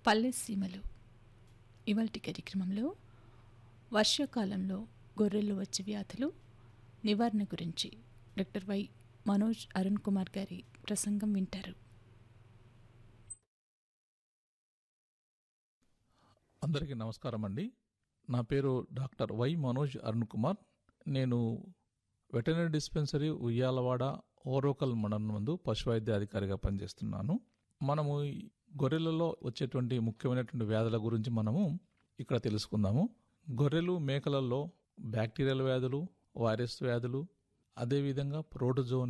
పల్లె సీమలు ఇవాల్టి కార్యక్రమంలో వర్షాకాలంలో గొర్రెల్లో వచ్చే వ్యాధులు నివారణ గురించి డాక్టర్ వై మనోజ్ అరుణ్ కుమార్ గారి ప్రసంగం వింటారు అందరికీ నమస్కారం అండి నా పేరు డాక్టర్ వై మనోజ్ అరుణ్ కుమార్ నేను వెటర్నరీ డిస్పెన్సరీ ఉయ్యాలవాడ ఓరోకల్ మండలం నందు పశువైద్య అధికారిగా పనిచేస్తున్నాను మనము ఈ గొర్రెలలో వచ్చేటువంటి ముఖ్యమైనటువంటి వ్యాధుల గురించి మనము ఇక్కడ తెలుసుకుందాము గొర్రెలు మేకలలో బ్యాక్టీరియల్ వ్యాధులు వైరస్ వ్యాధులు అదేవిధంగా ప్రోటోజోన్